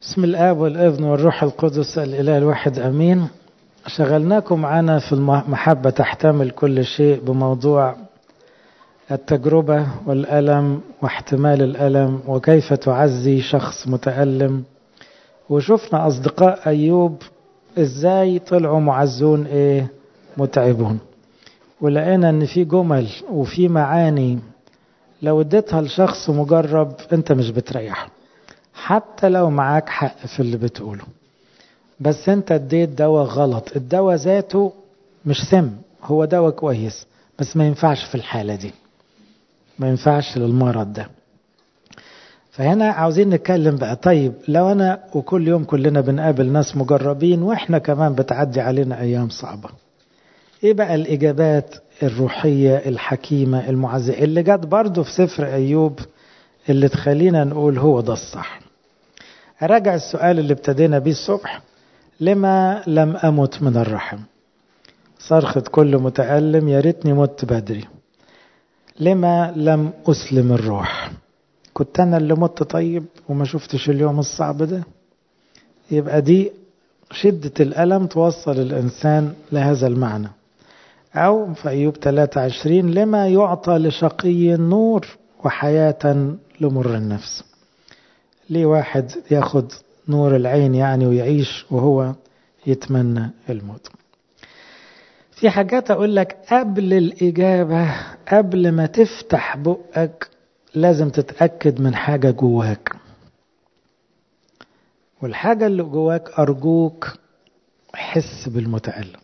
بسم الآب والابن والروح القدس الإله الواحد أمين شغلناكم معنا في المحبة تحتمل كل شيء بموضوع التجربة والألم واحتمال الألم وكيف تعزي شخص متألم وشفنا أصدقاء أيوب إزاي طلعوا معزون إيه متعبون ولقينا إن في جمل وفي معاني لو اديتها لشخص مجرب أنت مش بتريحه حتى لو معاك حق في اللي بتقوله بس انت اديت دواء غلط الدواء ذاته مش سم هو دواء كويس بس ما ينفعش في الحالة دي ما ينفعش للمرض ده فهنا عاوزين نتكلم بقى طيب لو انا وكل يوم كلنا بنقابل ناس مجربين واحنا كمان بتعدي علينا ايام صعبة ايه بقى الاجابات الروحية الحكيمة المعزية اللي جت برضو في سفر ايوب اللي تخلينا نقول هو ده الصح أراجع السؤال اللي ابتدينا بيه الصبح لما لم أمت من الرحم صرخة كل متألم يا ريتني مت بدري لما لم أسلم الروح كنت أنا اللي مت طيب وما شفتش اليوم الصعب ده يبقى دي شدة الألم توصل الإنسان لهذا المعنى أو في أيوب 23 لما يعطى لشقي النور وحياة لمر النفس ليه واحد ياخد نور العين يعني ويعيش وهو يتمنى الموت في حاجات أقول لك قبل الإجابة قبل ما تفتح بقك لازم تتأكد من حاجة جواك والحاجة اللي جواك أرجوك حس بالمتألم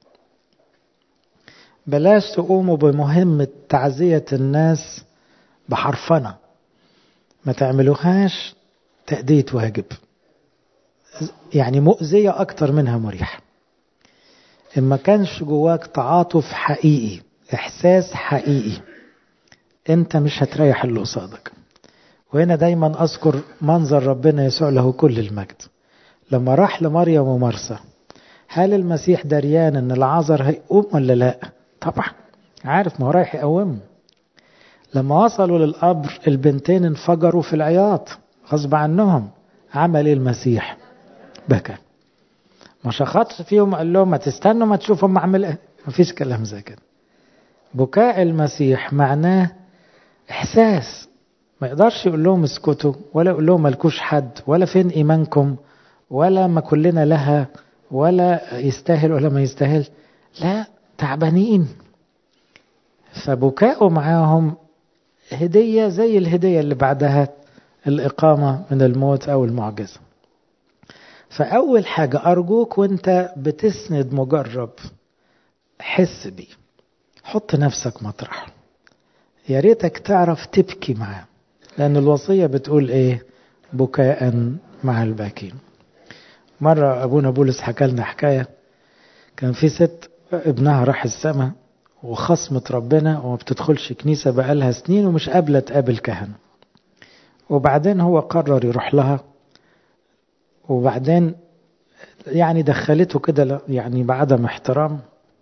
بلاش تقوموا بمهمة تعزية الناس بحرفنة ما تعملوهاش تأدية واجب يعني مؤذية أكتر منها مريحة إن ما كانش جواك تعاطف حقيقي إحساس حقيقي أنت مش هتريح اللي قصادك وهنا دايما أذكر منظر ربنا يسوع له كل المجد لما راح لمريم ومرسى هل المسيح دريان ان العذر هيقوم ولا لا طبعا عارف ما هو رايح يقومه لما وصلوا للقبر البنتين انفجروا في العياط غصب عنهم عمل ايه المسيح بكى ما شخطش فيهم قال لهم ما تستنوا ما تشوفوا ما اعمل ايه مفيش كلام زي كده بكاء المسيح معناه احساس ما يقدرش يقول لهم اسكتوا ولا يقول لهم ملكوش حد ولا فين ايمانكم ولا ما كلنا لها ولا يستاهل ولا ما يستاهل لا تعبانين فبكاؤه معاهم هدية زي الهدية اللي بعدها الإقامة من الموت أو المعجزة فأول حاجة أرجوك وانت بتسند مجرب حس بيه حط نفسك مطرح يا ريتك تعرف تبكي معاه لأن الوصية بتقول إيه بكاء مع الباكين مرة أبونا بولس حكى لنا حكاية كان في ست ابنها راح السماء وخصمة ربنا وما بتدخلش كنيسة بقالها سنين ومش قابلة تقابل كهنة وبعدين هو قرر يروح لها وبعدين يعني دخلته كده يعني بعدم احترام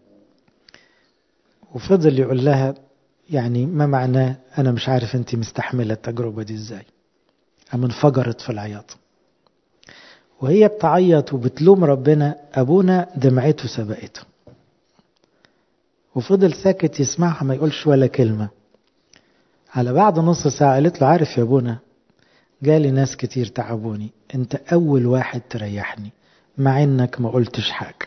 وفضل يقول لها يعني ما معناه أنا مش عارف أنت مستحملة التجربة دي إزاي أم انفجرت في العياط وهي بتعيط وبتلوم ربنا أبونا دمعته سبقته وفضل ساكت يسمعها ما يقولش ولا كلمة على بعد نص ساعة قالت له عارف يا ابونا جالي ناس كتير تعبوني انت اول واحد تريحني مع انك ما قلتش حاجة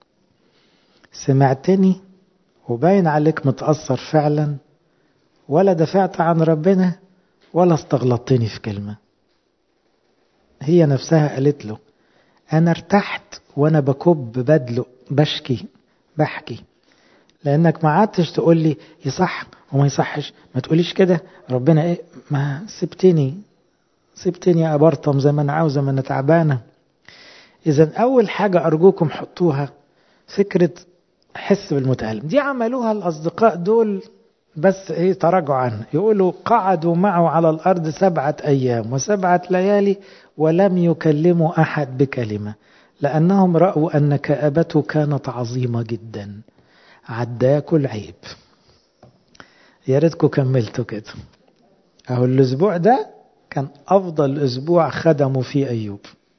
سمعتني وباين عليك متأثر فعلا ولا دفعت عن ربنا ولا استغلطتني في كلمة هي نفسها قالت له انا ارتحت وانا بكب بدلق بشكي بحكي لانك ما عادتش تقول لي يصح وما يصحش ما تقوليش كده ربنا ايه ما سبتني سبتني يا ابرطم زي ما انا عاوزه ما انا تعبانه اذا اول حاجه ارجوكم حطوها فكره حس بالمتألم دي عملوها الاصدقاء دول بس ايه تراجعوا عنها يقولوا قعدوا معه على الارض سبعه ايام وسبعه ليالي ولم يكلموا احد بكلمه لانهم راوا ان كابته كانت عظيمه جدا عداكوا العيب يا ريتكم كملتوا كده اهو الاسبوع ده كان افضل اسبوع خدموا فيه ايوب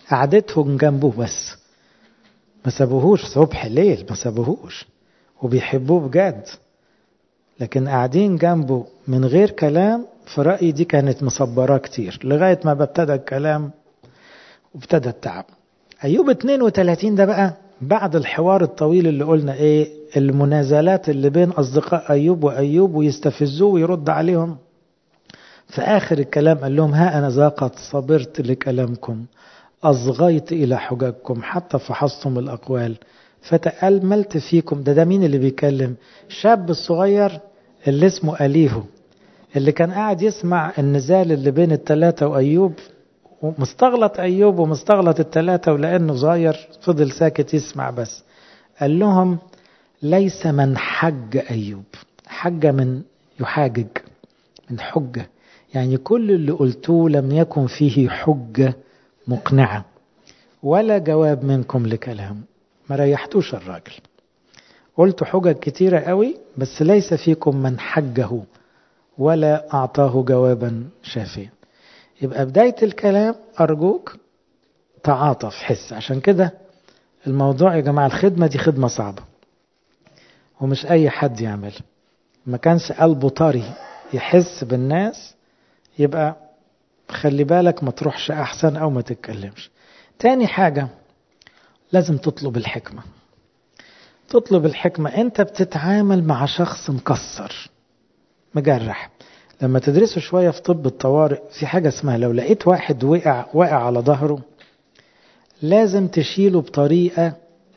قعدتهم جنبه بس ما سابوهوش صبح ليل ما سابوهوش وبيحبوه بجد لكن قاعدين جنبه من غير كلام في رأيي دي كانت مصبراه كتير لغاية ما ابتدى الكلام وابتدى التعب أيوب 32 ده بقى بعد الحوار الطويل اللي قلنا ايه المنازلات اللي بين أصدقاء أيوب وأيوب ويستفزوه ويرد عليهم في آخر الكلام قال لهم ها أنا ذا قد صبرت لكلامكم أصغيت إلى حججكم حتى فحصتم الأقوال فتألملت فيكم ده ده مين اللي بيكلم الشاب الصغير اللي اسمه أليهو اللي كان قاعد يسمع النزال اللي بين الثلاثة وأيوب ومستغلط أيوب ومستغلط الثلاثة ولأنه صغير فضل ساكت يسمع بس قال لهم ليس من حج أيوب حج من يحاجج من حجة يعني كل اللي قلتوه لم يكن فيه حجة مقنعة ولا جواب منكم لكلام ما ريحتوش الراجل قلت حجج كتيرة قوي بس ليس فيكم من حجه ولا أعطاه جوابا شافيا يبقى بداية الكلام أرجوك تعاطف حس عشان كده الموضوع يا جماعة الخدمة دي خدمة صعبة ومش أي حد يعمل ما كانش قلبه طري يحس بالناس يبقى خلي بالك ما تروحش أحسن أو ما تتكلمش تاني حاجة لازم تطلب الحكمة تطلب الحكمة أنت بتتعامل مع شخص مكسر مجرح لما تدرسوا شوية في طب الطوارئ في حاجة اسمها لو لقيت واحد وقع وقع على ظهره لازم تشيله بطريقة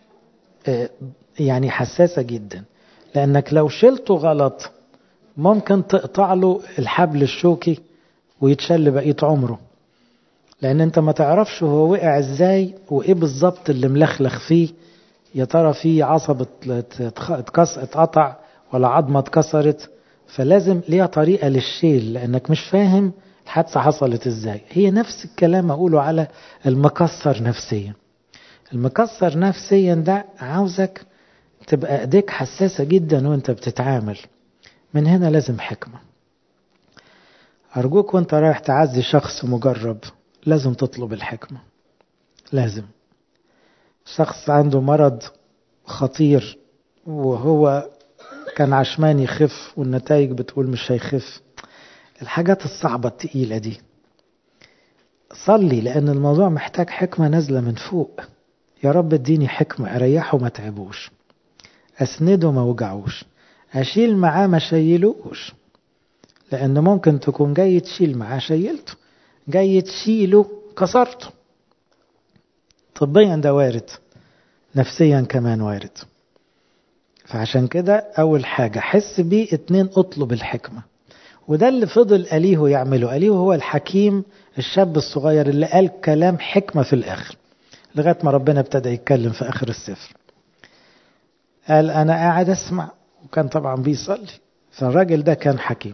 يعني حساسة جدا لأنك لو شلته غلط ممكن تقطع له الحبل الشوكي ويتشل بقية عمره لأن أنت ما تعرفش هو وقع إزاي وإيه بالظبط اللي ملخلخ فيه يا ترى فيه عصب اتقطع ولا عظمة اتكسرت فلازم ليها طريقة للشيل لأنك مش فاهم الحادثة حصلت إزاي هي نفس الكلام أقوله على المكسر نفسيا المكسر نفسيا ده عاوزك تبقى ايديك حساسة جدا وانت بتتعامل من هنا لازم حكمة أرجوك وانت رايح تعزي شخص مجرب لازم تطلب الحكمة لازم شخص عنده مرض خطير وهو كان عشمان يخف والنتائج بتقول مش هيخف الحاجات الصعبة التقيلة دي صلي لأن الموضوع محتاج حكمة نازلة من فوق يا رب اديني حكمة أريحه ما تعبوش أسنده ما وجعوش أشيل معاه ما شيلوش لأن ممكن تكون جاي تشيل معاه شيلته جاي تشيله كسرته طبيا ده وارد نفسيا كمان وارد فعشان كده أول حاجة حس بيه اتنين اطلب الحكمة وده اللي فضل أليه يعمله أليه هو الحكيم الشاب الصغير اللي قال كلام حكمة في الآخر لغاية ما ربنا ابتدى يتكلم في آخر السفر قال أنا قاعد أسمع وكان طبعا بيصلي فالراجل ده كان حكيم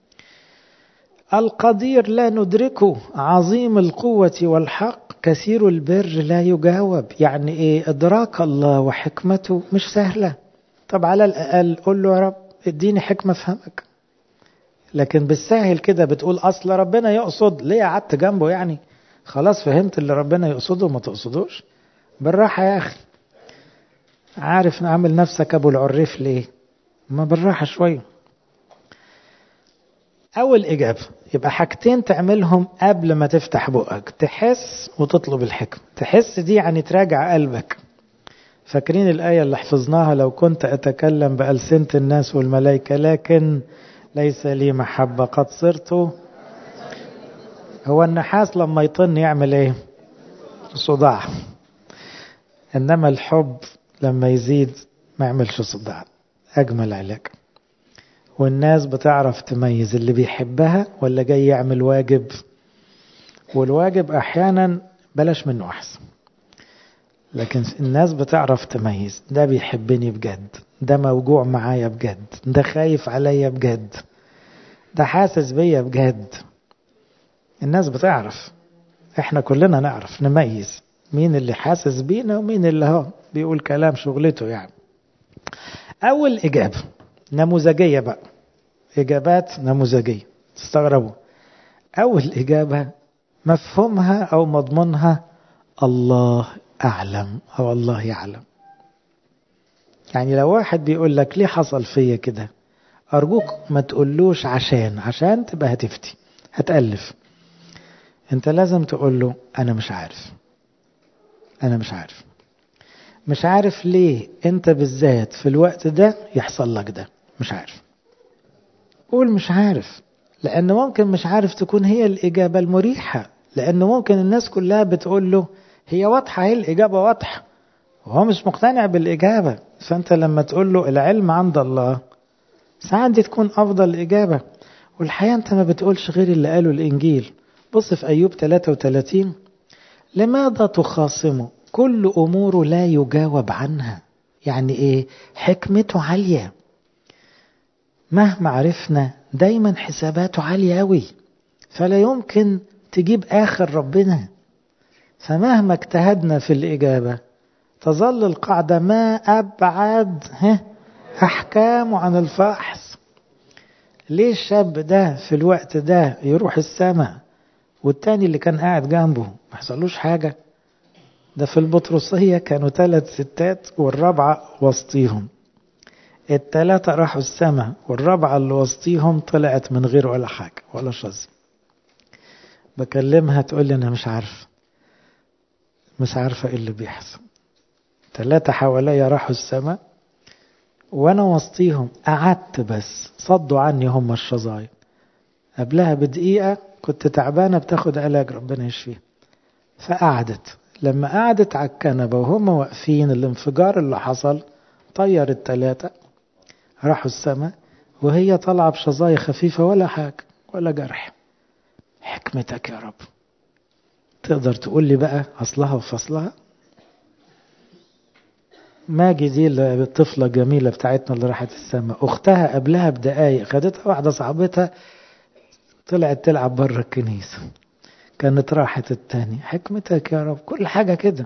القدير لا ندركه عظيم القوة والحق كثير البر لا يجاوب يعني ايه ادراك الله وحكمته مش سهلة طب على الأقل قول له يا رب اديني حكمة افهمك لكن بالسهل كده بتقول أصل ربنا يقصد ليه قعدت جنبه يعني خلاص فهمت اللي ربنا يقصده وما تقصدوش بالراحة يا أخي عارف نعمل نفسك أبو العريف ليه ما بالراحة شوية أول إجابة يبقى حاجتين تعملهم قبل ما تفتح بقك تحس وتطلب الحكم تحس دي يعني تراجع قلبك فاكرين الآية اللي حفظناها لو كنت أتكلم بألسنة الناس والملائكة لكن ليس لي محبة قد صرت هو النحاس لما يطن يعمل ايه صداع انما الحب لما يزيد ما يعملش صداع اجمل علاج والناس بتعرف تميز اللي بيحبها ولا جاي يعمل واجب والواجب احيانا بلاش منه احسن لكن الناس بتعرف تميز ده بيحبني بجد ده موجوع معايا بجد ده خايف عليا بجد ده حاسس بيا بجد الناس بتعرف احنا كلنا نعرف نميز مين اللي حاسس بينا ومين اللي هو بيقول كلام شغلته يعني اول اجابه نموذجيه بقى اجابات نموذجيه تستغربوا اول اجابه مفهومها او مضمونها الله أعلم أو الله يعلم يعني لو واحد بيقول لك ليه حصل فيا كده أرجوك ما تقولوش عشان عشان تبقى هتفتي هتألف انت لازم تقول له أنا مش عارف أنا مش عارف مش عارف ليه انت بالذات في الوقت ده يحصل لك ده مش عارف قول مش عارف لأن ممكن مش عارف تكون هي الإجابة المريحة لأن ممكن الناس كلها بتقول له هي واضحة هي الإجابة واضحة وهو مش مقتنع بالإجابة فأنت لما تقول له العلم عند الله ساعات دي تكون أفضل إجابة والحقيقة أنت ما بتقولش غير اللي قاله الإنجيل بص في أيوب 33 لماذا تخاصمه كل أموره لا يجاوب عنها يعني إيه حكمته عالية مهما عرفنا دايما حساباته عالية أوي فلا يمكن تجيب آخر ربنا فمهما اجتهدنا في الإجابة تظل القاعدة ما أبعد أحكام عن الفحص ليه الشاب ده في الوقت ده يروح السماء والتاني اللي كان قاعد جنبه ما حصلوش حاجة ده في البطرسية كانوا ثلاث ستات والرابعة وسطيهم التلاتة راحوا السماء والرابعة اللي وسطيهم طلعت من غير ولا حاجة ولا شظ بكلمها تقول لي أنا مش عارفة مش عارفة إيه اللي بيحصل تلاتة حواليا راحوا السماء وأنا وسطيهم قعدت بس صدوا عني هم الشظايا قبلها بدقيقة كنت تعبانة بتاخد علاج ربنا يشفيها فقعدت لما قعدت على الكنبة وهم واقفين الانفجار اللي حصل طير التلاتة راحوا السماء وهي طالعة بشظايا خفيفة ولا حاجة ولا جرح حكمتك يا رب تقدر تقول لي بقى أصلها وفصلها ماجي دي الطفلة الجميلة بتاعتنا اللي راحت السماء أختها قبلها بدقايق خدتها واحدة صاحبتها طلعت تلعب بره الكنيسة كانت راحت التاني حكمتك يا رب كل حاجة كده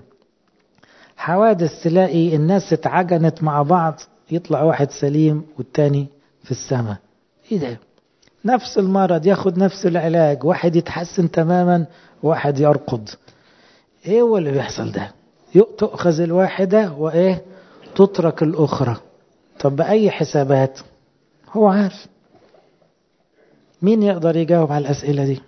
حوادث تلاقي الناس اتعجنت مع بعض يطلع واحد سليم والتاني في السماء ايه ده نفس المرض ياخد نفس العلاج واحد يتحسن تماما واحد يرقد ايه هو اللي بيحصل ده تؤخذ الواحدة وايه تترك الاخرى طب بأي حسابات هو عارف مين يقدر يجاوب على الأسئلة دي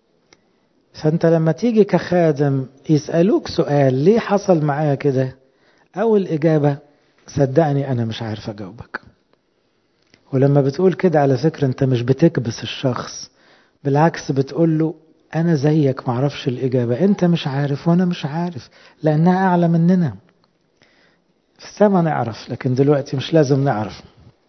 فأنت لما تيجي كخادم يسألوك سؤال ليه حصل معايا كده أول إجابة صدقني أنا مش عارف أجاوبك ولما بتقول كده على فكرة أنت مش بتكبس الشخص بالعكس بتقول له أنا زيك معرفش الإجابة أنت مش عارف وأنا مش عارف لأنها أعلى مننا في السماء نعرف لكن دلوقتي مش لازم نعرف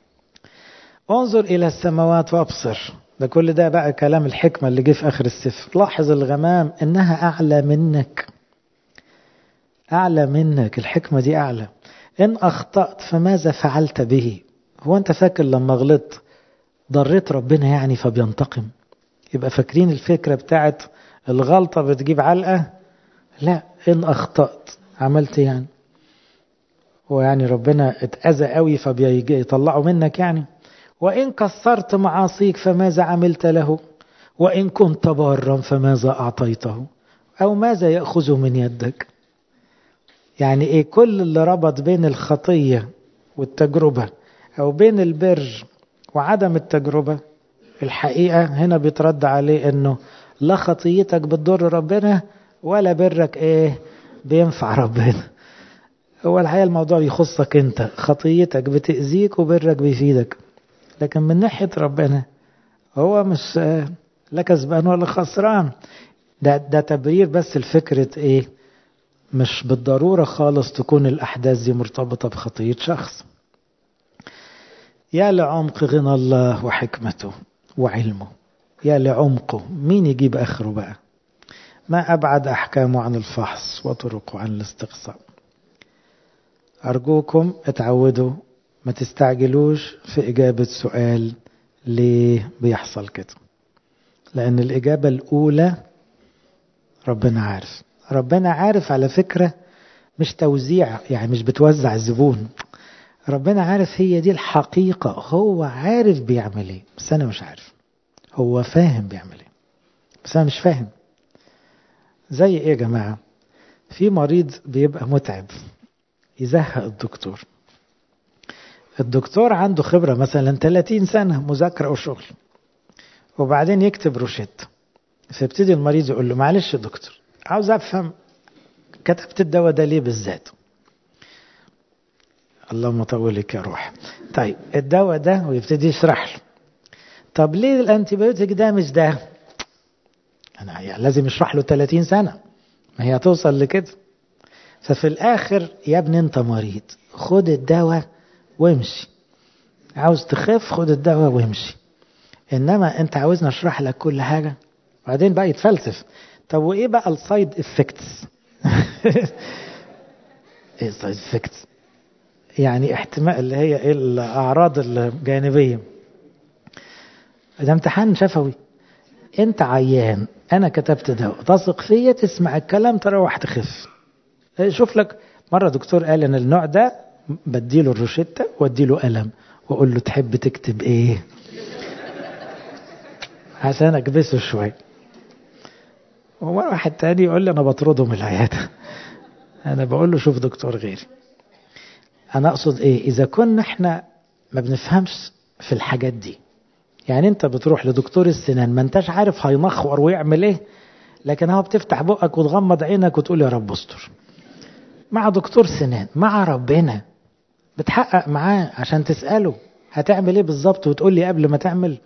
انظر إلى السماوات وابصر ده كل ده بقى كلام الحكمة اللي جه في آخر السفر لاحظ الغمام إنها أعلى منك أعلى منك الحكمة دي أعلى إن أخطأت فماذا فعلت به هو أنت فاكر لما غلطت ضريت ربنا يعني فبينتقم يبقى فاكرين الفكرة بتاعت الغلطة بتجيب علقة لا إن أخطأت عملت يعني هو يعني ربنا اتأذى قوي فبيطلعوا منك يعني وإن كثرت معاصيك فماذا عملت له وإن كنت بارا فماذا أعطيته أو ماذا يأخذ من يدك يعني إيه كل اللي ربط بين الخطية والتجربة أو بين البر وعدم التجربة الحقيقة هنا بيترد عليه أنه لا خطيتك بتضر ربنا ولا برك إيه بينفع ربنا هو الحقيقة الموضوع يخصك أنت خطيتك بتأذيك وبرك بيفيدك لكن من ناحية ربنا هو مش لا كسبان ولا خسران ده, ده تبرير بس الفكرة ايه مش بالضرورة خالص تكون الأحداث دي مرتبطة بخطية شخص يا لعمق غنى الله وحكمته وعلمه يا لعمقه مين يجيب آخره بقى ما أبعد أحكامه عن الفحص وطرقه عن الاستقصاء أرجوكم اتعودوا ما تستعجلوش في إجابة سؤال ليه بيحصل كده لأن الإجابة الأولى ربنا عارف ربنا عارف على فكرة مش توزيع يعني مش بتوزع الزبون ربنا عارف هي دي الحقيقة هو عارف بيعمل ايه بس أنا مش عارف هو فاهم بيعمل ايه بس أنا مش فاهم زي ايه يا جماعة في مريض بيبقى متعب يزهق الدكتور الدكتور عنده خبرة مثلا 30 سنة مذاكرة وشغل وبعدين يكتب روشيت فيبتدي المريض يقول له معلش يا دكتور عاوز افهم كتبت الدواء ده ليه بالذات اللهم طولك يا روح طيب الدواء ده ويبتدي يشرح له طب ليه الانتيبيوتيك ده مش ده انا يعني لازم يشرح له 30 سنه ما هي هتوصل لكده ففي الاخر يا ابني انت مريض خد الدواء وامشي عاوز تخف خد الدواء وامشي انما انت عاوزني اشرح لك كل حاجه وبعدين بقى يتفلسف طب وايه بقى السايد افكتس ايه السايد افكتس يعني احتمال اللي هي ايه الاعراض الجانبيه ده امتحان شفوي انت عيان انا كتبت دواء تثق فيا تسمع الكلام تروح تخف شوف لك مره دكتور قال ان النوع ده بديله الروشته واديله قلم واقول له تحب تكتب ايه عشان اكبسه شويه وواحد تاني يقول لي انا بطرده من العياده انا بقول له شوف دكتور غيري انا اقصد ايه اذا كنا احنا ما بنفهمش في الحاجات دي يعني انت بتروح لدكتور السنان ما انتش عارف هيمخور ويعمل ايه لكن هو بتفتح بقك وتغمض عينك وتقول يا رب استر مع دكتور سنان مع ربنا بتحقق معاه عشان تسأله هتعمل ايه بالظبط وتقول لي قبل ما تعمل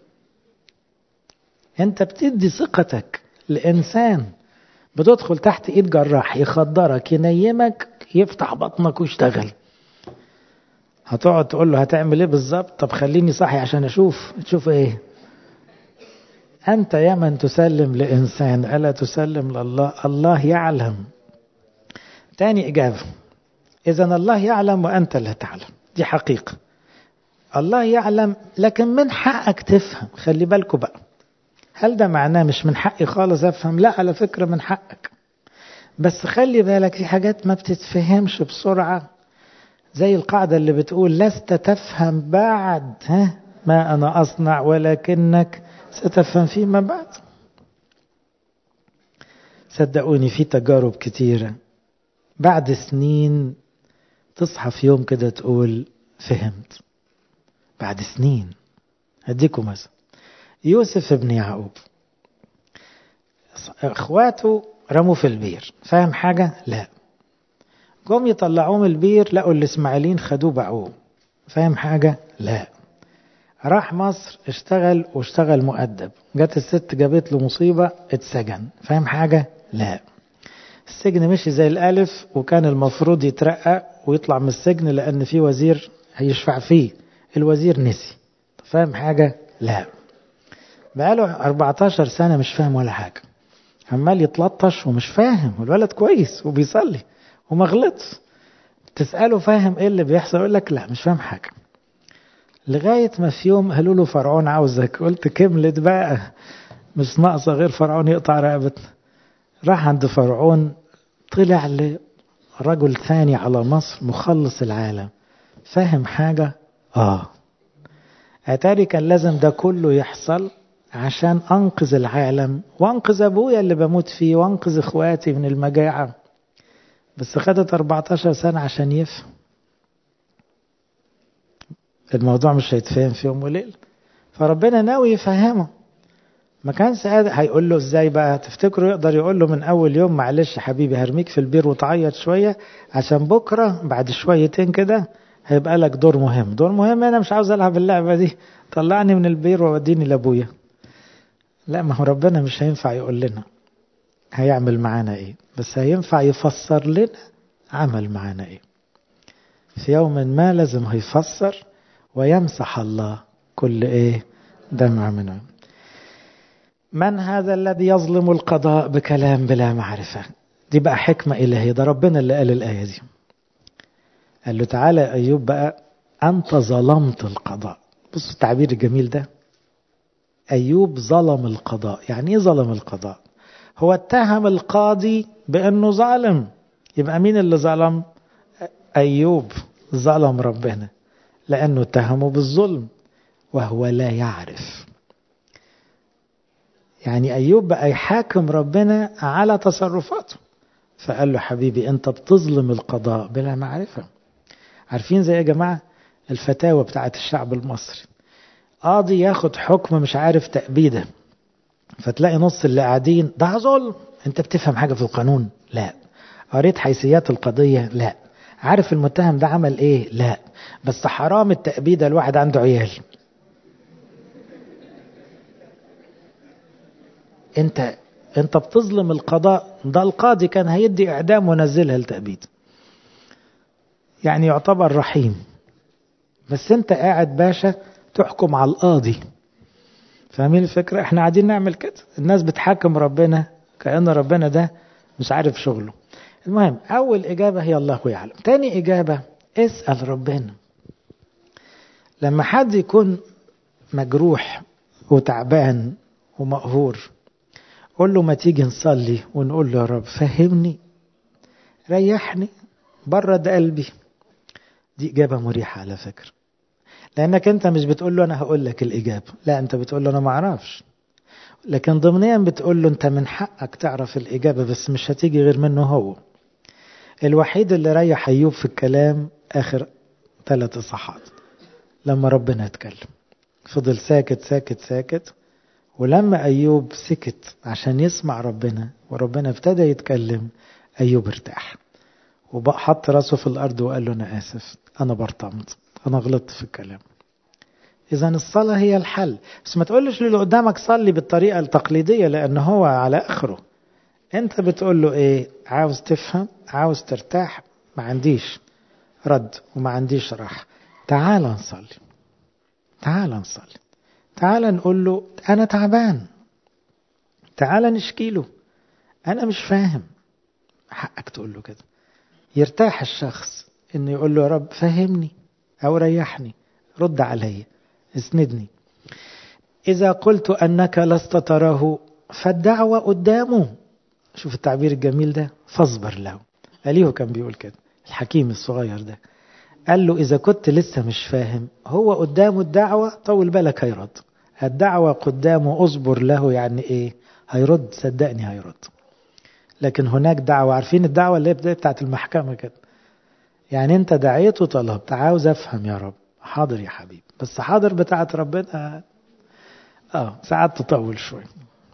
انت بتدي ثقتك لإنسان بتدخل تحت ايد جراح يخدرك ينيمك يفتح بطنك ويشتغل هتقعد تقول له هتعمل ايه بالظبط طب خليني صاحي عشان اشوف تشوف ايه انت يا من تسلم لانسان الا تسلم لله الله يعلم تاني اجابه اذا الله يعلم وانت لا تعلم دي حقيقه الله يعلم لكن من حقك تفهم خلي بالكوا بقى هل ده معناه مش من حقي خالص افهم لا على فكره من حقك بس خلي بالك في حاجات ما بتتفهمش بسرعه زي القاعدة اللي بتقول لست تفهم بعد ها ما أنا أصنع ولكنك ستفهم فيما بعد صدقوني في تجارب كتيرة بعد سنين تصحى في يوم كده تقول فهمت بعد سنين هديكم مثلا يوسف ابن يعقوب اخواته رموا في البير فاهم حاجة؟ لا جم يطلعوه من البير لقوا الاسماعيليين خدوه باعوه فاهم حاجة؟ لا راح مصر اشتغل واشتغل مؤدب جت الست جابت له مصيبة اتسجن فاهم حاجة؟ لا السجن مشي زي الألف وكان المفروض يترقى ويطلع من السجن لأن في وزير هيشفع فيه الوزير نسي فاهم حاجة؟ لا بقاله 14 سنة مش فاهم ولا حاجة عمال يتلطش ومش فاهم والولد كويس وبيصلي وما غلطش تسأله فاهم ايه اللي بيحصل يقول لك لا مش فاهم حاجة لغاية ما في يوم قالوا له فرعون عاوزك قلت كملت بقى مش ناقصة غير فرعون يقطع رقبتنا راح عند فرعون طلع لرجل ثاني على مصر مخلص العالم فاهم حاجة اه اتاري كان لازم ده كله يحصل عشان انقذ العالم وانقذ ابويا اللي بموت فيه وانقذ اخواتي من المجاعة بس خدت 14 سنة عشان يفهم الموضوع مش هيتفهم في يوم وليلة فربنا ناوي يفهمه ما كانش قادر هيقول له ازاي بقى تفتكروا يقدر يقول له من اول يوم معلش يا حبيبي هرميك في البير وتعيط شويه عشان بكره بعد شويتين كده هيبقى لك دور مهم دور مهم انا مش عاوز العب اللعبه دي طلعني من البير ووديني لابويا لا ما هو ربنا مش هينفع يقول لنا هيعمل معانا ايه بس هينفع يفسر لنا عمل معانا ايه في يوم ما لازم هيفسر ويمسح الله كل ايه دمع منه من هذا الذي يظلم القضاء بكلام بلا معرفة دي بقى حكمة إلهية ده ربنا اللي قال الآية دي قال له تعالى أيوب بقى أنت ظلمت القضاء بص التعبير الجميل ده أيوب ظلم القضاء يعني إيه ظلم القضاء هو اتهم القاضي بأنه ظالم يبقى مين اللي ظلم أيوب ظلم ربنا لأنه اتهمه بالظلم وهو لا يعرف يعني أيوب بقى يحاكم ربنا على تصرفاته فقال له حبيبي انت بتظلم القضاء بلا معرفة عارفين زي يا جماعة الفتاوى بتاعت الشعب المصري قاضي ياخد حكم مش عارف تأبيده فتلاقي نص اللي قاعدين ده ظلم انت بتفهم حاجة في القانون لا قريت حيثيات القضية لا عارف المتهم ده عمل ايه لا بس حرام التأبيدة الواحد عنده عيال انت انت بتظلم القضاء ده القاضي كان هيدي اعدام ونزلها التأبيد يعني يعتبر رحيم بس انت قاعد باشا تحكم على القاضي فاهمين الفكرة احنا قاعدين نعمل كده الناس بتحاكم ربنا كأن ربنا ده مش عارف شغله المهم أول إجابة هي الله يعلم تاني إجابة اسأل ربنا لما حد يكون مجروح وتعبان ومقهور قول له ما تيجي نصلي ونقول له يا رب فهمني ريحني برد قلبي دي إجابة مريحة على فكرة لأنك أنت مش بتقول له أنا هقول لك الإجابة لا أنت بتقول له أنا ما أعرفش لكن ضمنيا بتقول له أنت من حقك تعرف الإجابة بس مش هتيجي غير منه هو الوحيد اللي ريح أيوب في الكلام آخر ثلاث إصحاحات لما ربنا اتكلم فضل ساكت ساكت ساكت ولما أيوب سكت عشان يسمع ربنا وربنا ابتدى يتكلم أيوب ارتاح وبقى حط راسه في الأرض وقال له أنا آسف أنا برطمت أنا غلطت في الكلام إذا الصلاة هي الحل بس ما تقولش للي قدامك صلي بالطريقة التقليدية لأن هو على آخره أنت بتقول له إيه عاوز تفهم عاوز ترتاح ما عنديش رد وما عنديش راحة تعال نصلي تعال نصلي تعال نقول له أنا تعبان تعال نشكي له أنا مش فاهم حقك تقول له كده يرتاح الشخص إنه يقول له يا رب فهمني أو ريحني رد علي اسندني إذا قلت أنك لست تراه فالدعوة قدامه شوف التعبير الجميل ده فاصبر له أليه كان بيقول كده الحكيم الصغير ده قال له إذا كنت لسه مش فاهم هو قدامه الدعوة طول بالك هيرد الدعوة قدامه أصبر له يعني إيه هيرد صدقني هيرد لكن هناك دعوة عارفين الدعوة اللي هي بتاعت المحكمة كده يعني انت دعيت وطلبت عاوز افهم يا رب حاضر يا حبيبي بس حاضر بتاعت ربنا اه ساعات تطول شوي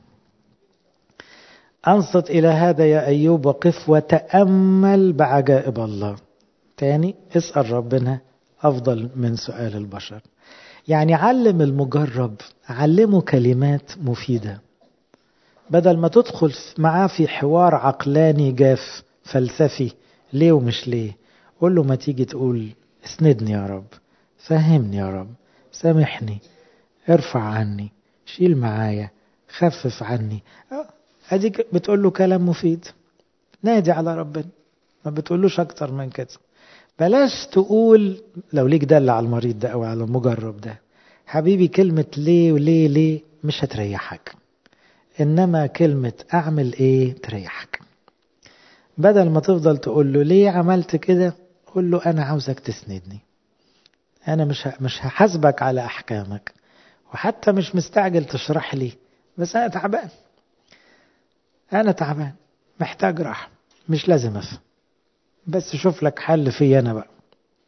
انصت الى هذا يا ايوب وقف وتامل بعجائب الله تاني اسال ربنا افضل من سؤال البشر يعني علم المجرب علمه كلمات مفيده بدل ما تدخل معاه في حوار عقلاني جاف فلسفي ليه ومش ليه قول له ما تيجي تقول اسندني يا رب فهمني يا رب سامحني ارفع عني شيل معايا خفف عني اديك بتقول له كلام مفيد نادي على ربنا ما بتقولوش اكتر من كده بلاش تقول لو ليك دل على المريض ده او على المجرب ده حبيبي كلمة ليه وليه ليه مش هتريحك انما كلمة اعمل ايه تريحك بدل ما تفضل تقول له ليه عملت كده قول له انا عاوزك تسندني انا مش مش هحاسبك على احكامك وحتى مش مستعجل تشرح لي بس انا تعبان انا تعبان محتاج راحه مش لازم افهم بس شوف لك حل في انا بقى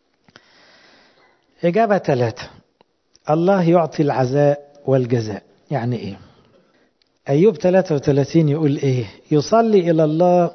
اجابه ثلاثه الله يعطي العزاء والجزاء يعني ايه ايوب 33 يقول ايه يصلي الى الله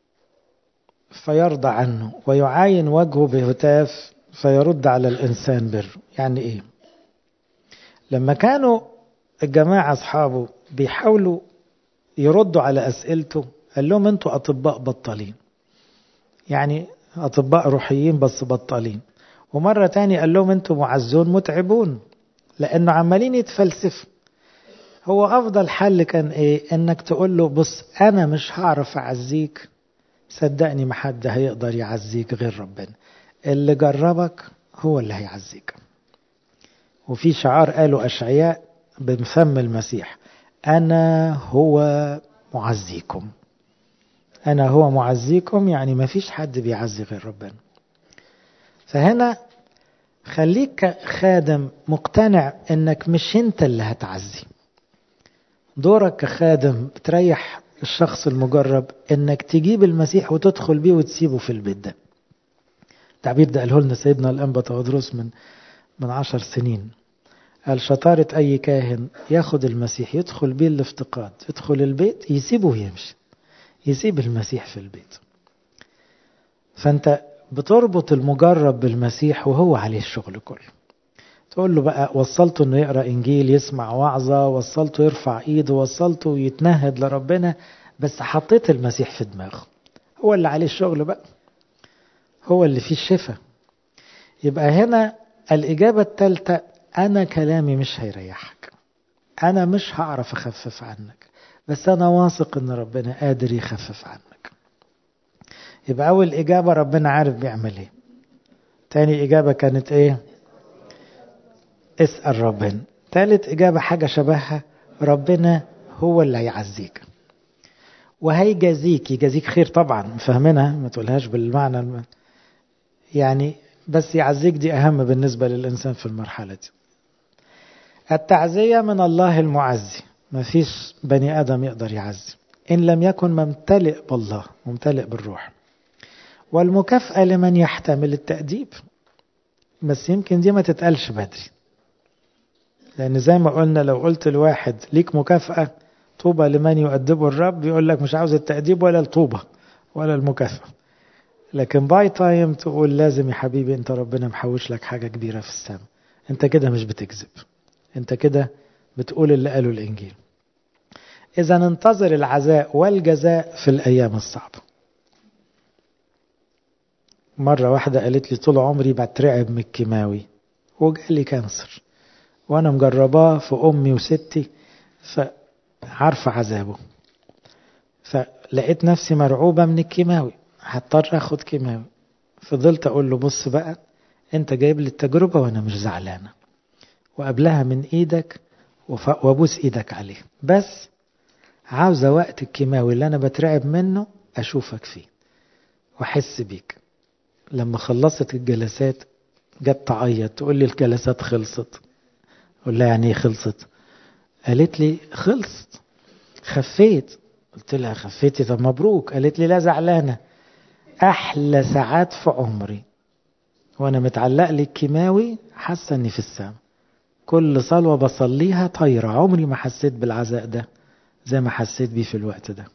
فيرضى عنه ويعاين وجهه بهتاف فيرد على الإنسان بر يعني إيه لما كانوا الجماعة أصحابه بيحاولوا يردوا على أسئلته قال لهم أنتوا أطباء بطالين يعني أطباء روحيين بس بطالين ومرة تاني قال لهم أنتوا معزون متعبون لأنه عمالين يتفلسفوا هو أفضل حل كان إيه إنك تقول له بص أنا مش هعرف أعزيك صدقني ما حد هيقدر يعزيك غير ربنا اللي جربك هو اللي هيعزيك وفي شعار قاله أشعياء بفم المسيح أنا هو معزيكم أنا هو معزيكم يعني ما فيش حد بيعزي غير ربنا فهنا خليك خادم مقتنع انك مش انت اللي هتعزي دورك كخادم بتريح الشخص المجرب انك تجيب المسيح وتدخل بيه وتسيبه في البيت ده التعبير ده قاله لنا سيدنا الانبا تودروس من من عشر سنين قال شطارة أي كاهن ياخد المسيح يدخل بيه الافتقاد يدخل البيت يسيبه ويمشي يسيب المسيح في البيت فأنت بتربط المجرب بالمسيح وهو عليه الشغل كله تقول له بقى وصلته انه يقرا انجيل يسمع وعظه وصلته يرفع ايده وصلته يتنهد لربنا بس حطيت المسيح في دماغه هو اللي عليه الشغل بقى هو اللي فيه الشفاء يبقى هنا الإجابة الثالثة أنا كلامي مش هيريحك أنا مش هعرف أخفف عنك بس أنا واثق إن ربنا قادر يخفف عنك يبقى أول إجابة ربنا عارف بيعمل إيه تاني إجابة كانت إيه اسأل ربنا تالت إجابة حاجة شبهها ربنا هو اللي هيعزيك وهيجازيك يجازيك خير طبعا فاهمينها ما تقولهاش بالمعنى الم... يعني بس يعزيك دي أهم بالنسبة للإنسان في المرحلة دي التعزية من الله المعزي ما فيش بني آدم يقدر يعزي إن لم يكن ممتلئ بالله ممتلئ بالروح والمكافأة لمن يحتمل التأديب بس يمكن دي ما تتقالش بدري لأن زي ما قلنا لو قلت لواحد ليك مكافأة طوبى لمن يؤدبه الرب يقول لك مش عاوز التأديب ولا الطوبة ولا المكافأة لكن باي تايم تقول لازم يا حبيبي انت ربنا محوش لك حاجة كبيرة في السماء انت كده مش بتكذب انت كده بتقول اللي قاله الانجيل اذا ننتظر العزاء والجزاء في الايام الصعبة مرة واحدة قالت لي طول عمري بترعب من الكيماوي وجالي كانسر وانا مجرباه في امي وستي فعارفة عذابه فلقيت نفسي مرعوبة من الكيماوي هضطر اخد كيماوي فضلت اقول له بص بقى انت جايب لي التجربة وانا مش زعلانة وقبلها من ايدك وابوس ايدك عليه بس عاوزة وقت الكيماوي اللي انا بترعب منه اشوفك فيه واحس بيك لما خلصت الجلسات جت تعيط تقول لي الجلسات خلصت اقول لها يعني ايه خلصت قالت لي خلصت خفيت قلت لها خفيتي طب مبروك قالت لي لا زعلانه احلى ساعات في عمري وانا متعلق لي الكيماوي حاسه اني في السماء كل صلوه بصليها طايره عمري ما حسيت بالعزاء ده زي ما حسيت بيه في الوقت ده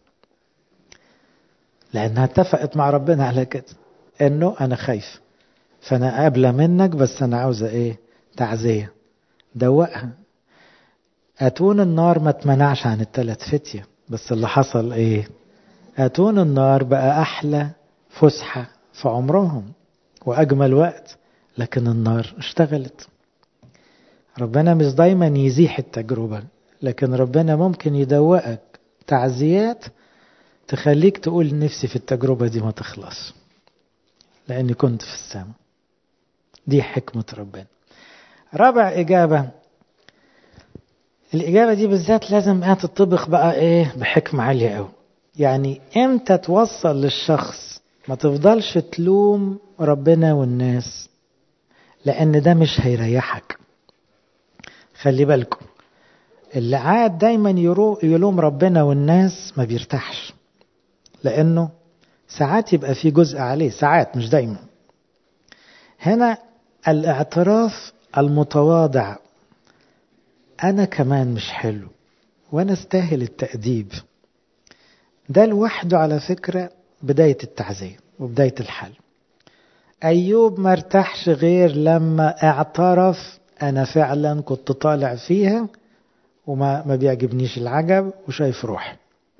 لانها اتفقت مع ربنا على كده انه انا خايف فانا قابله منك بس انا عاوزه ايه تعزيه دوقها اتون النار ما اتمنعش عن الثلاث فتيه بس اللي حصل ايه اتون النار بقى احلى فسحه في عمرهم واجمل وقت لكن النار اشتغلت ربنا مش دايما يزيح التجربه لكن ربنا ممكن يدوقك تعزيات تخليك تقول نفسي في التجربه دي ما تخلص لاني كنت في السماء دي حكمه ربنا رابع اجابه الإجابة دي بالذات لازم تطبق بقى إيه بحكمة عالية أوي يعني إمتى توصل للشخص ما تفضلش تلوم ربنا والناس لأن ده مش هيريحك خلي بالكم اللي عاد دايما يلوم ربنا والناس ما بيرتاحش لأنه ساعات يبقى في جزء عليه ساعات مش دايما هنا الاعتراف المتواضع أنا كمان مش حلو وأنا استاهل التأديب ده لوحده على فكرة بداية التعزية وبداية الحل أيوب ما ارتاحش غير لما اعترف أنا فعلا كنت طالع فيها وما ما بيعجبنيش العجب وشايف روحي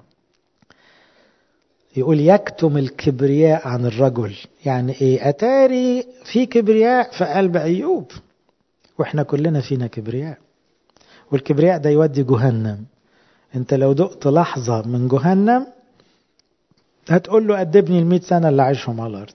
يقول يكتم الكبرياء عن الرجل يعني ايه اتاري في كبرياء في قلب ايوب واحنا كلنا فينا كبرياء والكبرياء ده يودي جهنم انت لو دقت لحظة من جهنم هتقول له أدبني المئة سنة اللي عايشهم على الأرض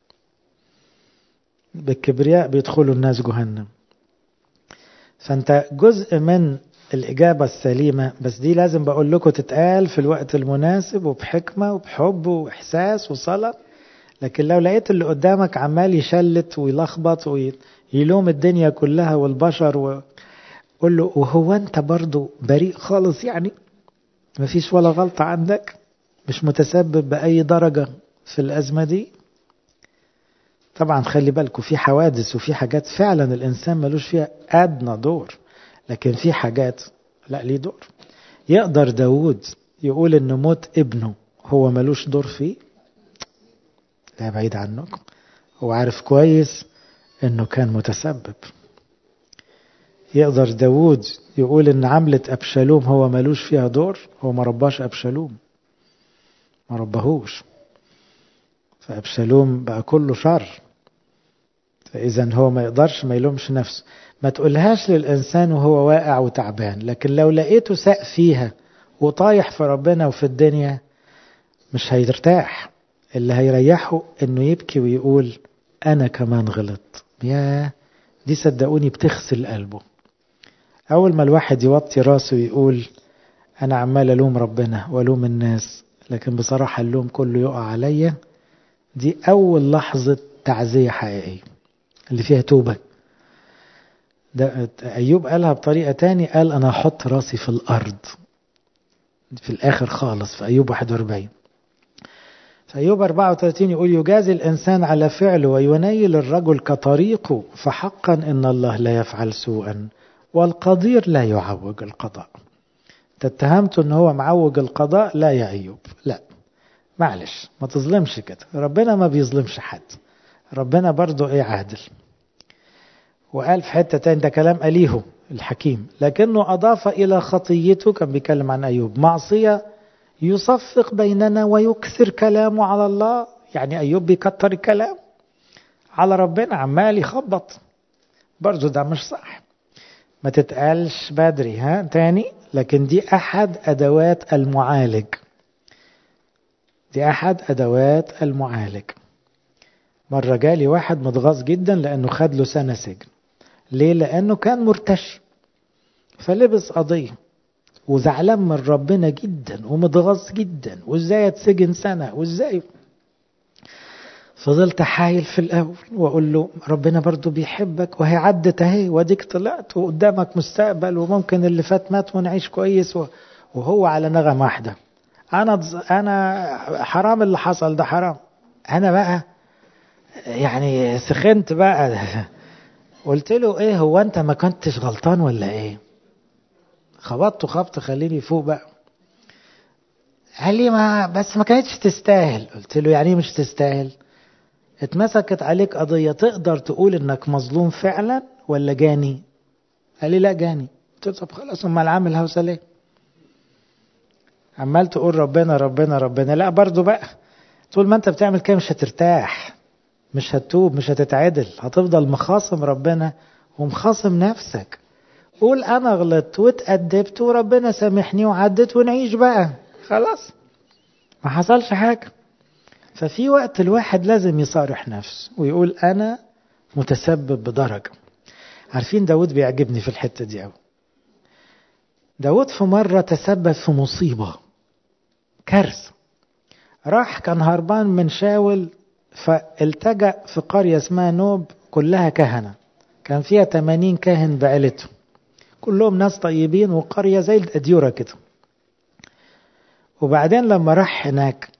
بالكبرياء بيدخلوا الناس جهنم فانت جزء من الإجابة السليمة بس دي لازم بقول لكم تتقال في الوقت المناسب وبحكمة وبحب وإحساس وصلاة لكن لو لقيت اللي قدامك عمال يشلت ويلخبط ويلوم الدنيا كلها والبشر و... قول له وهو انت برضو بريء خالص يعني مفيش ولا غلطة عندك مش متسبب بأي درجة في الأزمة دي طبعا خلي بالكم في حوادث وفي حاجات فعلا الإنسان ملوش فيها أدنى دور لكن في حاجات لا ليه دور يقدر داود يقول إن موت ابنه هو ملوش دور فيه لا بعيد عنكم هو عارف كويس إنه كان متسبب يقدر داود يقول إن عملة أبشالوم هو ملوش فيها دور هو ما رباش أبشالوم ما ربهوش فأبشالوم بقى كله شر فإذا هو ما يقدرش ما يلومش نفسه ما تقولهاش للإنسان وهو واقع وتعبان لكن لو لقيته ساق فيها وطايح في ربنا وفي الدنيا مش هيرتاح اللي هيريحه انه يبكي ويقول انا كمان غلط يا دي صدقوني بتغسل قلبه اول ما الواحد يوطي راسه ويقول انا عمال الوم ربنا والوم الناس لكن بصراحة اللوم كله يقع عليا دي اول لحظة تعزية حقيقية اللي فيها توبة ده أيوب قالها بطريقة تاني قال أنا أحط راسي في الأرض في الآخر خالص في أيوب 41 في أيوب 34 يقول يجازي الإنسان على فعله وينيل الرجل كطريقه فحقا إن الله لا يفعل سوءا والقدير لا يعوج القضاء تتهمت ان هو معوج القضاء لا يا أيوب لا معلش ما تظلمش كده ربنا ما بيظلمش حد ربنا برضه ايه عادل وقال في حتة تاني ده كلام أليهو الحكيم لكنه أضاف إلى خطيته كان بيتكلم عن أيوب معصية يصفق بيننا ويكثر كلامه على الله يعني أيوب بيكتر الكلام على ربنا عمال يخبط برضه ده مش صح ما تتقالش بدري ها تاني لكن دي أحد أدوات المعالج دي أحد أدوات المعالج مرة جالي واحد متغاظ جدا لأنه خد له سنة سجن ليه؟ لأنه كان مرتشي فلبس قضية وزعلان من ربنا جدا ومتغاظ جدا وازاي اتسجن سنة وازاي فضلت حايل في الأول وأقول له ربنا برضو بيحبك وهي عدت أهي واديك طلعت وقدامك مستقبل وممكن اللي فات مات ونعيش كويس وهو على نغم واحدة أنا أنا حرام اللي حصل ده حرام أنا بقى يعني سخنت بقى قلت له ايه هو انت ما كنتش غلطان ولا ايه خبطته خبط خليني فوق بقى قال لي ما بس ما كانتش تستاهل قلت له يعني مش تستاهل اتمسكت عليك قضية تقدر تقول انك مظلوم فعلا ولا جاني قال لي لا جاني قلت له طب خلاص امال عامل هوسه ليه عمال تقول ربنا ربنا ربنا لا برضو بقى طول ما انت بتعمل كده مش هترتاح مش هتتوب مش هتتعدل هتفضل مخاصم ربنا ومخاصم نفسك قول انا غلطت واتأدبت وربنا سامحني وعدت ونعيش بقى خلاص ما حصلش حاجة ففي وقت الواحد لازم يصارح نفسه ويقول انا متسبب بدرجة عارفين داود بيعجبني في الحتة دي قوي داود في مرة تسبب في مصيبة كارثة راح كان هربان من شاول فالتجأ في قرية اسمها نوب كلها كهنة كان فيها 80 كاهن بعيلته كلهم ناس طيبين وقرية زي الأديورة كده وبعدين لما راح هناك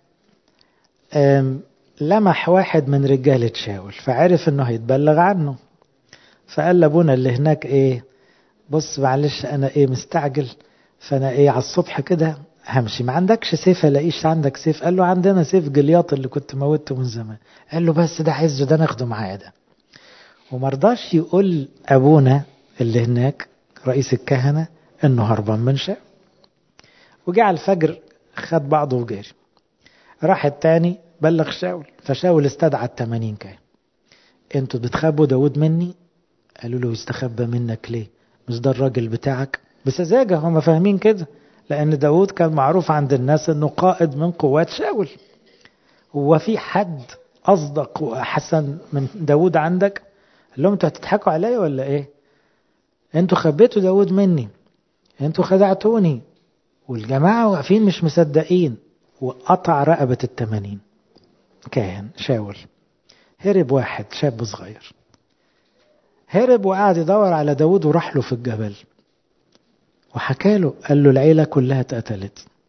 لمح واحد من رجالة شاول فعرف انه هيتبلغ عنه فقال لابونا اللي هناك ايه بص معلش انا ايه مستعجل فانا ايه على الصبح كده همشي ما عندكش سيف الاقيش عندك سيف قال له عندنا سيف جلياط اللي كنت موته من زمان قال له بس ده عزه ده ناخده معايا ده ومرضاش يقول ابونا اللي هناك رئيس الكهنة انه هربان من شاول وجاء على الفجر خد بعضه وجري راح التاني بلغ شاول فشاول استدعى التمانين كاهن انتوا بتخبوا داود مني قالوا له يستخبى منك ليه مش ده الراجل بتاعك بسذاجة هم فاهمين كده لأن داود كان معروف عند الناس أنه قائد من قوات شاول هو في حد أصدق وأحسن من داود عندك قال لهم انتوا هتضحكوا عليا ولا ايه انتوا خبيتوا داود مني انتوا خدعتوني والجماعة واقفين مش مصدقين وقطع رقبة التمانين كاهن شاول هرب واحد شاب صغير هرب وقعد يدور على داود وراح له في الجبل وحكى له قال له العيلة كلها اتقتلت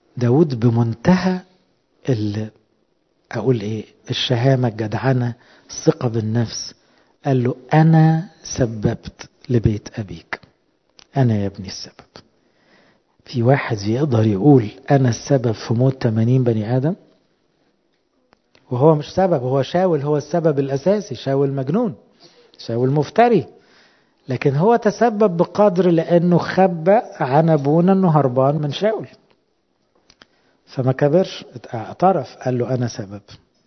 داود بمنتهى ال أقول إيه الشهامة الجدعنة الثقة بالنفس قال له أنا سببت لبيت أبيك أنا يا ابني السبب في واحد يقدر يقول أنا السبب في موت 80 بني آدم وهو مش سبب هو شاول هو السبب الأساسي شاول مجنون شاول مفتري لكن هو تسبب بقدر لأنه خبى عن أبونا أنه هربان من شاول فما كبرش اعترف قال له أنا سبب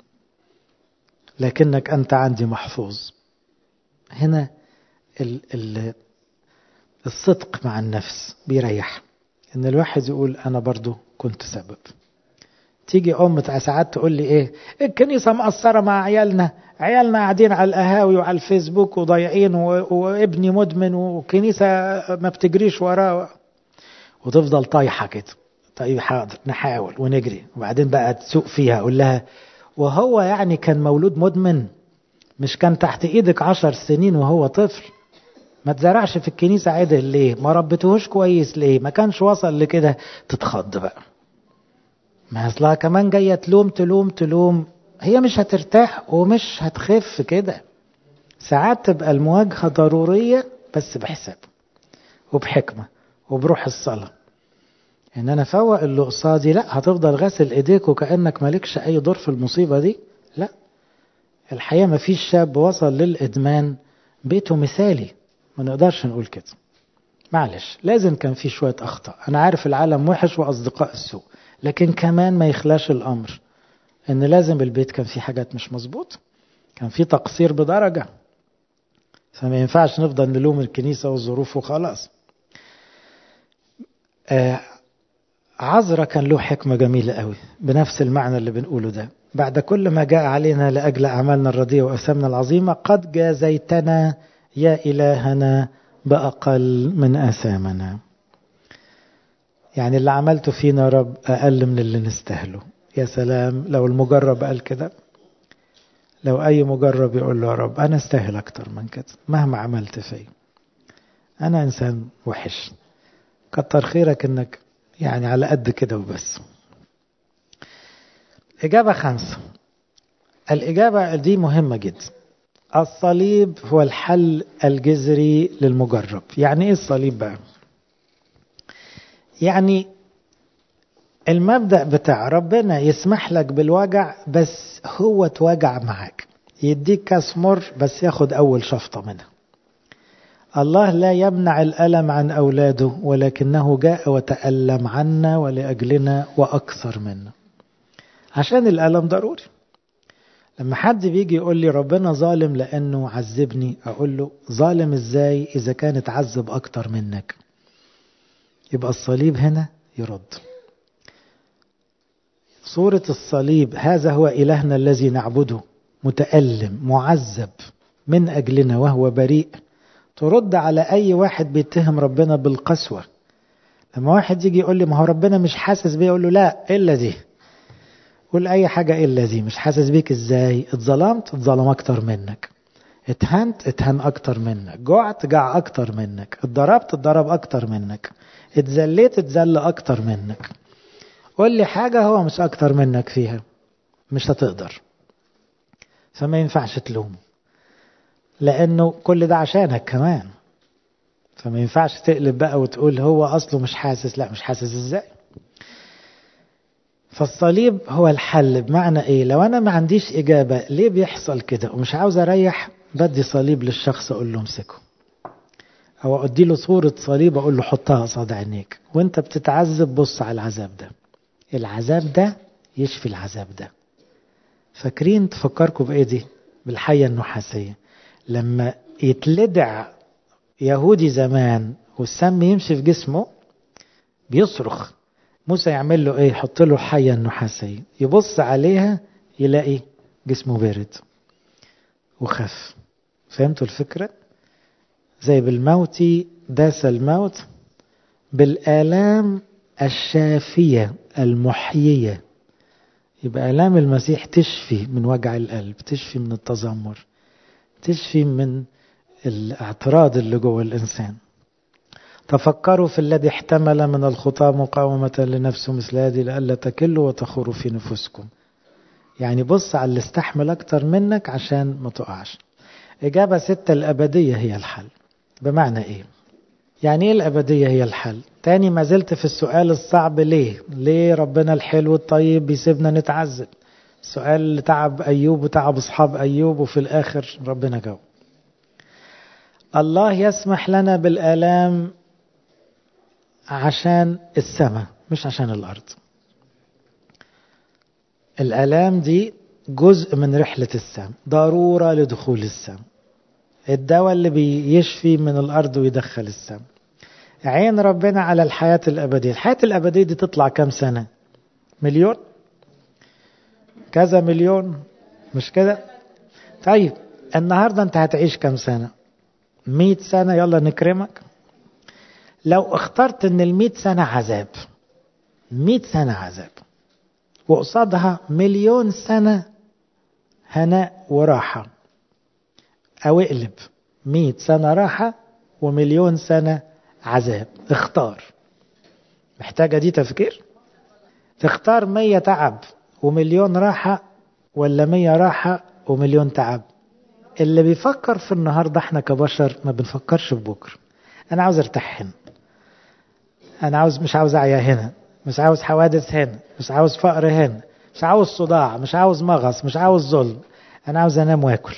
لكنك أنت عندي محفوظ هنا ال ال الصدق مع النفس بيريح ان الواحد يقول انا برضو كنت سبب تيجي ام ساعات تقول لي ايه الكنيسه مقصره مع عيالنا عيالنا قاعدين على القهاوي وعلى الفيسبوك وضايعين وابني مدمن وكنيسه ما بتجريش وراه وتفضل طايحه كده طيب حاضر نحاول ونجري وبعدين بقى تسوق فيها اقول لها وهو يعني كان مولود مدمن مش كان تحت ايدك عشر سنين وهو طفل ما تزرعش في الكنيسة عدل ليه ما ربتهوش كويس ليه ما كانش وصل لكده تتخض بقى ما اصلها كمان جاية تلوم تلوم تلوم هي مش هترتاح ومش هتخف كده ساعات تبقى المواجهة ضرورية بس بحساب وبحكمة وبروح الصلاة ان انا فوق اللي قصادي لا هتفضل غاسل ايديك وكأنك مالكش اي دور في المصيبة دي لا الحقيقة ما فيش شاب وصل للإدمان بيته مثالي ما نقدرش نقول كده معلش لازم كان في شوية أخطاء أنا عارف العالم وحش وأصدقاء السوء لكن كمان ما يخلاش الأمر إن لازم البيت كان فيه حاجات مش مظبوط كان فيه تقصير بدرجة فما ينفعش نفضل نلوم الكنيسة والظروف وخلاص آه عذرة كان له حكمة جميلة قوي بنفس المعنى اللي بنقوله ده بعد كل ما جاء علينا لأجل أعمالنا الرديئة وأثامنا العظيمة قد جازيتنا يا إلهنا بأقل من آثامنا يعني اللي عملته فينا رب أقل من اللي نستاهله يا سلام لو المجرب قال كده لو أي مجرب يقول له يا رب أنا استاهل أكتر من كده مهما عملت فيا أنا إنسان وحش كتر خيرك إنك يعني على قد كده وبس إجابة خمسة الإجابة دي مهمة جدا الصليب هو الحل الجذري للمجرب يعني إيه الصليب بقى يعني المبدأ بتاع ربنا يسمح لك بالوجع بس هو توجع معاك يديك كاس مر بس ياخد أول شفطة منها الله لا يمنع الألم عن أولاده ولكنه جاء وتألم عنا ولأجلنا وأكثر منا عشان الألم ضروري لما حد بيجي يقول لي ربنا ظالم لأنه عذبني أقول له ظالم إزاي إذا كان اتعذب أكتر منك يبقى الصليب هنا يرد صورة الصليب هذا هو إلهنا الذي نعبده متألم معذب من أجلنا وهو بريء ترد على أي واحد بيتهم ربنا بالقسوة لما واحد يجي يقول لي ما هو ربنا مش حاسس بيه يقول له لا إلا دي قول أي حاجة إلا دي مش حاسس بيك إزاي اتظلمت اتظلم أكتر منك اتهنت اتهن أكتر منك جعت جع أكتر منك اتضربت اتضرب أكتر منك اتذليت اتذل أكتر منك قول لي حاجة هو مش أكتر منك فيها مش هتقدر فما ينفعش تلومه لأنه كل ده عشانك كمان فما ينفعش تقلب بقى وتقول هو أصله مش حاسس لا مش حاسس إزاي فالصليب هو الحل بمعنى ايه لو انا ما عنديش اجابة ليه بيحصل كده ومش عاوز اريح بدي صليب للشخص اقول له امسكه او ادي له صورة صليب اقول له حطها قصاد عينيك وانت بتتعذب بص على العذاب ده العذاب ده يشفي العذاب ده فاكرين تفكركم بايه دي بالحية النحاسية لما يتلدع يهودي زمان والسم يمشي في جسمه بيصرخ موسى يعمل له ايه يحط له حية النحاسية يبص عليها يلاقي جسمه بارد وخف فهمتوا الفكرة زي بالموت داس الموت بالآلام الشافية المحيية يبقى آلام المسيح تشفي من وجع القلب تشفي من التذمر تشفي من الاعتراض اللي جوه الإنسان تفكروا في الذي احتمل من الخطى مقاومة لنفسه مثل هذه لئلا تكلوا وتخوروا في نفوسكم يعني بص على اللي استحمل أكتر منك عشان ما تقعش إجابة ستة الأبدية هي الحل بمعنى إيه؟ يعني إيه الأبدية هي الحل؟ تاني ما زلت في السؤال الصعب ليه؟ ليه ربنا الحلو الطيب بيسيبنا نتعذب؟ السؤال اللي تعب أيوب وتعب أصحاب أيوب وفي الآخر ربنا جاوب. الله يسمح لنا بالآلام عشان السماء مش عشان الأرض. الآلام دي جزء من رحلة السم ضرورة لدخول السم الدواء اللي بيشفي من الأرض ويدخل السم عين ربنا على الحياة الأبدية الحياة الأبدية دي تطلع كام سنة مليون كذا مليون مش كده طيب النهاردة انت هتعيش كام سنة مئة سنة يلا نكرمك لو اخترت ان المئة سنة عذاب مئة سنة عذاب وقصادها مليون سنة هناء وراحة أو اقلب مئة سنة راحة ومليون سنة عذاب اختار محتاجة دي تفكير تختار مية تعب ومليون راحة ولا مية راحة ومليون تعب اللي بيفكر في النهاردة احنا كبشر ما بنفكرش في بكرة انا عاوز ارتاح هنا انا عاوز مش عاوز اعيا هنا مش عاوز حوادث هنا مش عاوز فقر هنا مش عاوز صداع مش عاوز مغص مش عاوز ظلم انا عاوز انام واكل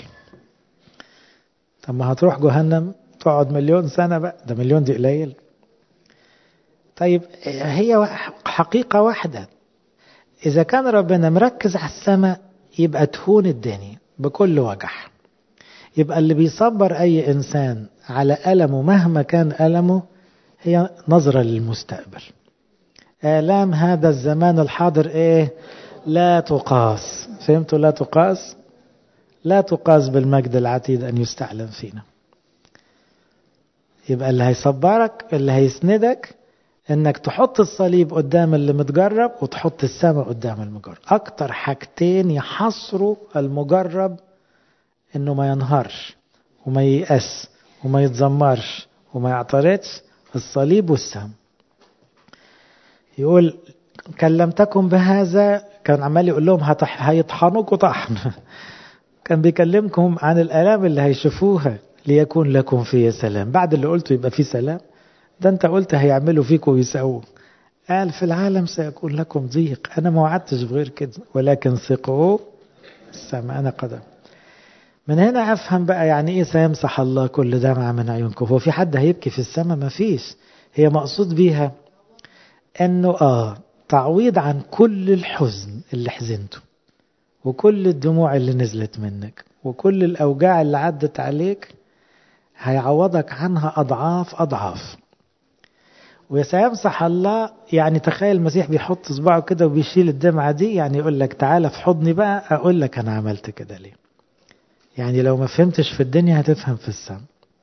طب ما هتروح جهنم تقعد مليون سنة بقى ده مليون دي قليل طيب هي حقيقة واحدة إذا كان ربنا مركز على السماء يبقى تهون الدنيا بكل وجع يبقى اللي بيصبر أي إنسان على ألمه مهما كان ألمه هي نظرة للمستقبل آلام هذا الزمان الحاضر إيه لا تقاس فهمتوا لا تقاس لا تقاس بالمجد العتيد أن يستعلم فينا يبقى اللي هيصبرك اللي هيسندك انك تحط الصليب قدام اللي متجرب وتحط السماء قدام المجرب اكتر حاجتين يحصروا المجرب انه ما ينهارش وما ييأس وما يتذمرش وما يعترضش الصليب والسم يقول كلمتكم بهذا كان عمال يقول لهم هيطحنوكوا طحن كان بيكلمكم عن الآلام اللي هيشوفوها ليكون لكم فيه سلام بعد اللي قلته يبقى فيه سلام ده انت قلت هيعملوا فيكم ويساووا قال في العالم سيكون لكم ضيق انا ما وعدتش بغير كده ولكن ثقوا السماء انا قدم من هنا افهم بقى يعني ايه سيمسح الله كل دمعة من عيونكم هو في حد هيبكي في السماء ما فيش هي مقصود بيها انه اه تعويض عن كل الحزن اللي حزنته وكل الدموع اللي نزلت منك وكل الاوجاع اللي عدت عليك هيعوضك عنها اضعاف اضعاف وسيمسح الله يعني تخيل المسيح بيحط صباعه كده وبيشيل الدمعة دي يعني يقول لك تعالى في حضني بقى أقول لك أنا عملت كده ليه يعني لو ما فهمتش في الدنيا هتفهم في السماء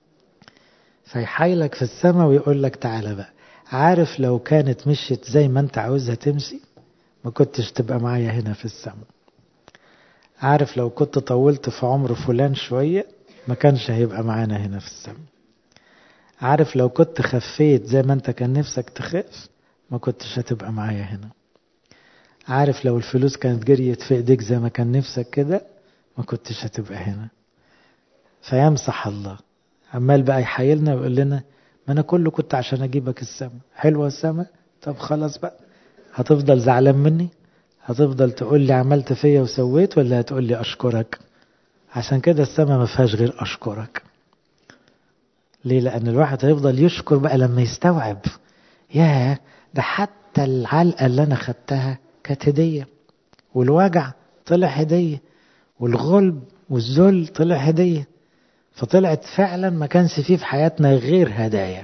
فيحايلك في السماء ويقول لك تعالى بقى عارف لو كانت مشيت زي ما انت عاوزها تمشي ما كنتش تبقى معايا هنا في السماء عارف لو كنت طولت في عمر فلان شوية ما كانش هيبقى معانا هنا في السماء عارف لو كنت خفيت زي ما انت كان نفسك تخف ما كنتش هتبقى معايا هنا عارف لو الفلوس كانت جريت في ايديك زي ما كان نفسك كده ما كنتش هتبقى هنا فيمسح الله عمال بقى يحايلنا ويقول لنا ما انا كله كنت عشان اجيبك السما حلوه السما طب خلاص بقى هتفضل زعلان مني هتفضل تقول لي عملت فيا وسويت ولا هتقول لي اشكرك عشان كده السما ما فيهاش غير اشكرك ليه لأن الواحد هيفضل يشكر بقى لما يستوعب ياه ده حتى العلقة اللي أنا خدتها كانت هدية والوجع طلع هدية والغلب والذل طلع هدية فطلعت فعلا ما كانش فيه في حياتنا غير هدايا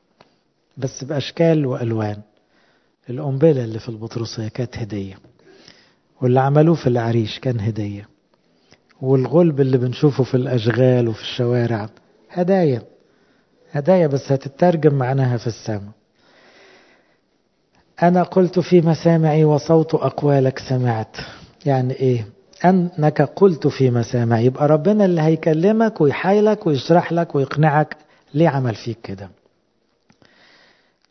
بس بأشكال وألوان القنبلة اللي في البطرسية كانت هدية واللي عملوه في العريش كان هدية والغلب اللي بنشوفه في الأشغال وفي الشوارع هدايا هدايا بس هتترجم معناها في السماء أنا قلت في مسامعي وصوت أقوالك سمعت يعني إيه أنك قلت في مسامعي يبقى ربنا اللي هيكلمك ويحايلك ويشرح لك ويقنعك ليه عمل فيك كده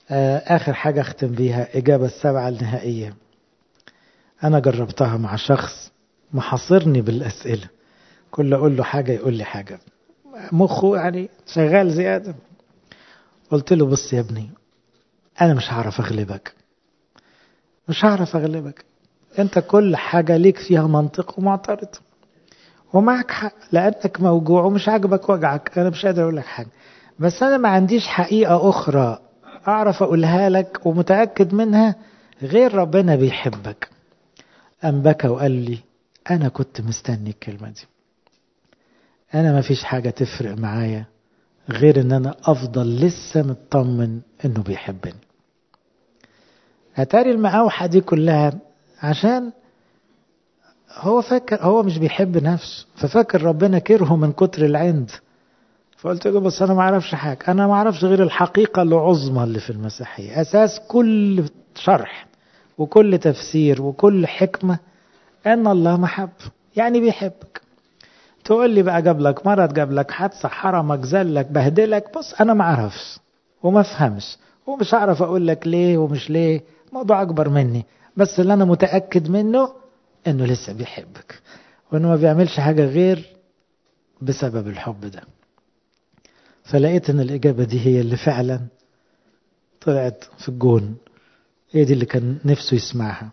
آخر حاجة أختم بيها إجابة السبعة النهائية أنا جربتها مع شخص محاصرني بالأسئلة كل أقول له حاجة يقول لي حاجة مخه يعني شغال زيادة قلت له بص يا ابني أنا مش هعرف أغلبك مش هعرف أغلبك أنت كل حاجة ليك فيها منطق ومعترض ومعك حق لأنك موجوع ومش عاجبك وجعك أنا مش قادر أقول لك حاجة بس أنا ما عنديش حقيقة أخرى أعرف أقولها لك ومتأكد منها غير ربنا بيحبك أم بكى وقال لي أنا كنت مستني الكلمة دي أنا ما فيش حاجة تفرق معايا غير إن أنا أفضل لسه مطمن إنه بيحبني أتاري المقاوحة دي كلها عشان هو فاكر هو مش بيحب نفسه ففاكر ربنا كرهه من كتر العند فقلت له بس انا ما اعرفش حاجه انا ما اعرفش غير الحقيقه العظمى اللي في المسيحيه اساس كل شرح وكل تفسير وكل حكمه ان الله محب يعني بيحبك تقول لي بقى جاب لك مرض جاب لك حادثه حرمك زلك بهدلك بص انا ما اعرفش وما افهمش ومش هعرف اقول لك ليه ومش ليه موضوع اكبر مني بس اللي انا متاكد منه انه لسه بيحبك وانه ما بيعملش حاجه غير بسبب الحب ده فلقيت ان الاجابه دي هي اللي فعلا طلعت في الجون هي دي اللي كان نفسه يسمعها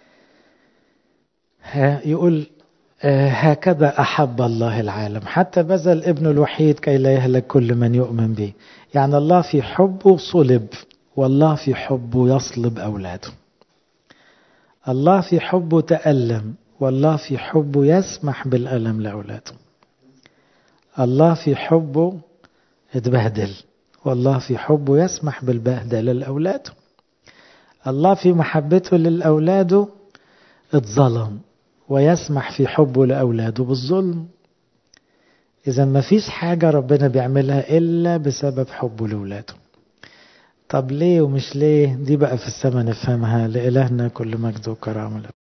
يقول هكذا احب الله العالم حتى بذل ابنه الوحيد كي لا يهلك كل من يؤمن به يعني الله في حبه صلب والله في حبه يصلب اولاده الله في حبه تألم والله في حبه يسمح بالألم لأولاده الله في حبه اتبهدل والله في حبه يسمح بالبهدلة لأولاده الله في محبته للأولاد اتظلم ويسمح في حبه لأولاده بالظلم إذا ما فيش حاجة ربنا بيعملها إلا بسبب حبه لأولاده طب ليه ومش ليه دي بقى في السماء نفهمها لإلهنا كل مجد وكرامة